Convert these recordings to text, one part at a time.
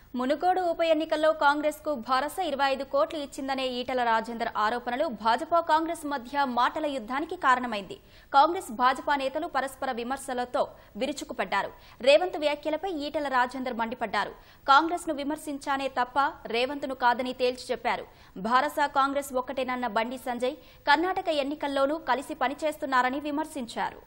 మునుగోడు ఉప ఎన్నికల్లో కాంగ్రెస్ కు భరోసా ఇరవై ఐదు కోట్లు ఇచ్చిందనే ఈటల రాజేందర్ ఆరోపణలు భాజపా కాంగ్రెస్ మధ్య మాటల యుద్ధానికి కారణమైంది కాంగ్రెస్ భాజపా నేతలు పరస్పర విమర్శలతో విరుచుకుపడ్డారు రేవంత్ వ్యాఖ్యలపై ఈటల రాజేందర్ మండిపడ్డారు కాంగ్రెస్ ను విమర్శించానే తప్ప రేవంత్ ను కాదని తేల్చి చెప్పారు భారసా కాంగ్రెస్ ఒక్కటేనన్న బండి సంజయ్ కర్ణాటక ఎన్నికల్లోనూ కలిసి పనిచేస్తున్నారని విమర్శించారు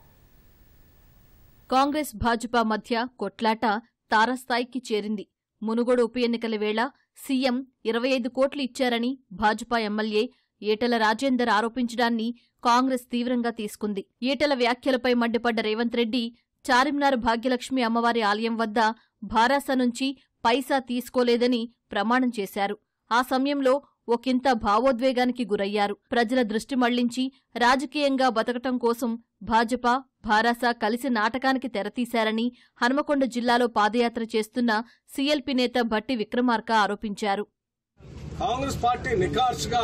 కాంగ్రెస్ భాజపా మధ్య కొట్లాట తారస్థాయికి చేరింది మునుగోడు ఉప ఎన్నికల వేళ సీఎం ఇరవై ఐదు కోట్లు ఇచ్చారని భాజపా ఎమ్మెల్యే ఈటల రాజేందర్ ఆరోపించడాన్ని కాంగ్రెస్ తీవ్రంగా తీసుకుంది ఈటల వ్యాఖ్యలపై మండిపడ్డ రేవంత్ రెడ్డి చార్మినార్ భాగ్యలక్ష్మి అమ్మవారి ఆలయం వద్ద భారాస నుంచి పైసా తీసుకోలేదని ప్రమాణం చేశారు ఆ సమయంలో ఒకంత భావోద్వేగానికి గురయ్యారు ప్రజల దృష్టి మళ్లించి రాజకీయంగా బతకటం కోసం భాజపా భారాస కలిసి నాటకానికి తెరతీశారని హనుమకొండ జిల్లాలో పాదయాత్ర చేస్తున్న సీఎల్పీ నేత భట్టి విక్రమార్క ఆరోపించారు కాంగ్రెస్ పార్టీ నికార్సుగా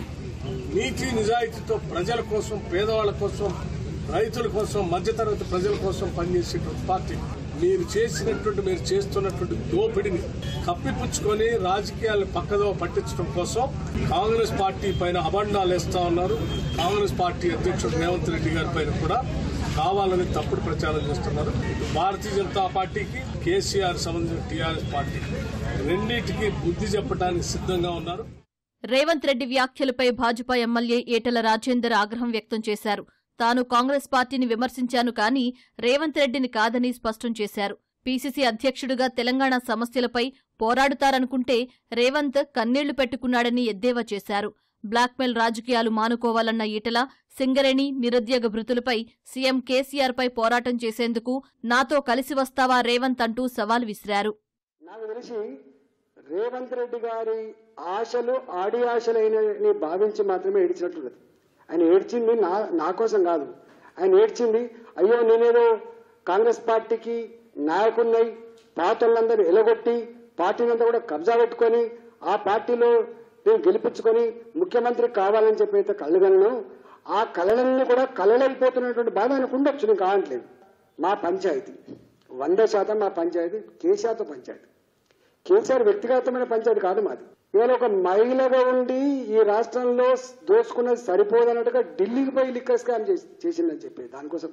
నీతి నిజాయితీతో ప్రజల కోసం పేదవాళ్ల కోసం రైతుల కోసం మధ్యతరగతి ప్రజల కోసం పనిచేసేటువంటి పార్టీ మీరు చేసినటువంటి మీరు చేస్తున్నటువంటి దోపిడిని కప్పిపుచ్చుకొని రాజకీయాలను పక్కదో పట్టించడం కోసం కాంగ్రెస్ పార్టీ పైన అబండాలు వేస్తా ఉన్నారు కాంగ్రెస్ పార్టీ అధ్యక్షుడు రేవంత్ రెడ్డి గారి పైన కూడా కావాలని తప్పుడు ప్రచారం చేస్తున్నారు ఇటు భారతీయ జనతా పార్టీకి కేసీఆర్ సంబంధించిన టీఆర్ఎస్ పార్టీ రెండింటికి బుద్ధి చెప్పడానికి సిద్ధంగా ఉన్నారు రేవంత్ రెడ్డి వ్యాఖ్యలపై భాజపా ఎమ్మెల్యే ఈటల రాజేందర్ ఆగ్రహం వ్యక్తం చేశారు తాను కాంగ్రెస్ పార్టీని విమర్శించాను కానీ రేవంత్ రెడ్డిని కాదని స్పష్టం చేశారు పీసీసీ అధ్యక్షుడిగా తెలంగాణ సమస్యలపై పోరాడుతారనుకుంటే రేవంత్ కన్నీళ్లు పెట్టుకున్నాడని ఎద్దేవా చేశారు బ్లాక్మెయిల్ రాజకీయాలు మానుకోవాలన్న ఈటల సింగరేణి నిరుద్యోగ భృతులపై సీఎం కేసీఆర్పై పోరాటం చేసేందుకు నాతో కలిసి వస్తావా రేవంత్ అంటూ సవాల్ విసిరారు నాకు తెలిసి రేవంత్ రెడ్డి గారి ఆశలు ఆడి ఆశలైనని భావించి మాత్రమే ఏడ్చినట్టున్నది ఆయన ఏడ్చింది నా నా కోసం కాదు ఆయన ఏడ్చింది అయ్యో నేనేదో కాంగ్రెస్ పార్టీకి నాయకున్నై పార్టీలందరూ ఎలగొట్టి పార్టీని అంతా కూడా కబ్జా పెట్టుకొని ఆ పార్టీలో నేను గెలిపించుకొని ముఖ్యమంత్రి కావాలని చెప్పి అయితే కళ్ళగలను ఆ కళలన్నీ కూడా కళలైపోతున్నటువంటి బాధ ఆయనకు ఉండొచ్చు నేను కావట్లేదు మా పంచాయతీ వంద శాతం మా పంచాయతీ కేసీఆర్తో పంచాయతీ కేసీఆర్ వ్యక్తిగతమైన పంచాయతీ కాదు మాది ఇవాళ ఒక మహిళగా ఉండి ఈ రాష్ట్రంలో దోసుకున్నది సరిపోదన్నట్టుగా ఢిల్లీకి పోయి లిక్కర్ స్కామ్ చేసి చేసిందని చెప్పి దానికోసం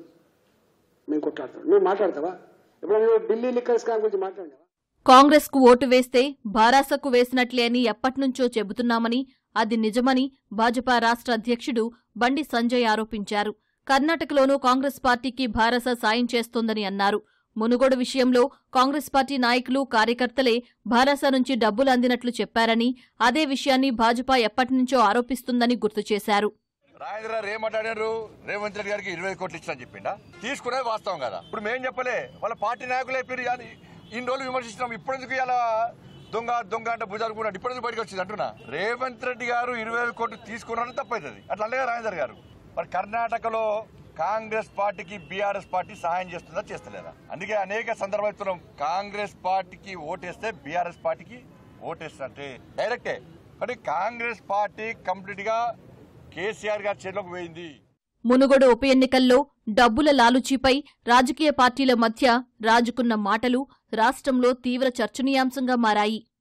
మేము కొట్లాడతాం నువ్వు మాట్లాడతావా ఇప్పుడు నువ్వు ఢిల్లీ లిక్కర్ స్కామ్ గురించి మాట్లాడినావా కాంగ్రెస్ కు ఓటు వేస్తే భారాసకు వేసినట్లే అని ఎప్పట్నుంచో చెబుతున్నామని అది నిజమని భాజపా రాష్ట్ర అధ్యక్షుడు బండి సంజయ్ ఆరోపించారు కర్ణాటకలోనూ కాంగ్రెస్ పార్టీకి భారస సాయం చేస్తోందని అన్నారు మునుగోడు విషయంలో కాంగ్రెస్ పార్టీ నాయకులు కార్యకర్తలే భారస నుంచి డబ్బులు అందినట్లు చెప్పారని అదే విషయాన్ని భాజపా ఎప్పటినుంచో ఆరోపిస్తుందని గుర్తు చేశారు రాజేంద్ర గారు ఏం మాట్లాడారు రేవంత్ రెడ్డి గారికి ఇరవై కోట్లు ఇచ్చిన చెప్పిండా తీసుకునేది వాస్తవం కదా ఇప్పుడు మేం చెప్పలే వాళ్ళ పార్టీ నాయకులు అయిపోయారు కానీ ఇన్ని రోజులు విమర్శిస్తున్నాం ఇప్పటికి ఇలా దొంగ దొంగ అంటే భుజాలు కూడా ఇప్పటికి బయటకు వచ్చింది అంటున్నా రేవంత్ రెడ్డి గారు ఇరవై వేల కోట్లు తీసుకున్నారని తప్పవుతుంది అట్లా అలాగే రాజేందర్ గారు మరి కర్ణాటకలో కాంగ్రెస్ పార్టీకి బీఆర్ఎస్ పార్టీ సహాయం చేస్తుందా చేస్తలేదా అందుకే అనేక సందర్భాలు చెప్తున్నాం కాంగ్రెస్ పార్టీకి ఓటేస్తే బీఆర్ఎస్ పార్టీకి ఓటేస్తే డైరెక్టే కానీ కాంగ్రెస్ పార్టీ కంప్లీట్ గా కేసీఆర్ గారి చేతిలోకి పోయింది మునుగోడు ఉప ఎన్నికల్లో డబ్బుల లాలుచీపై రాజకీయ పార్టీల మధ్య రాజుకున్న మాటలు రాష్ట్రంలో తీవ్ర చర్చనీయాంశంగా మారాయి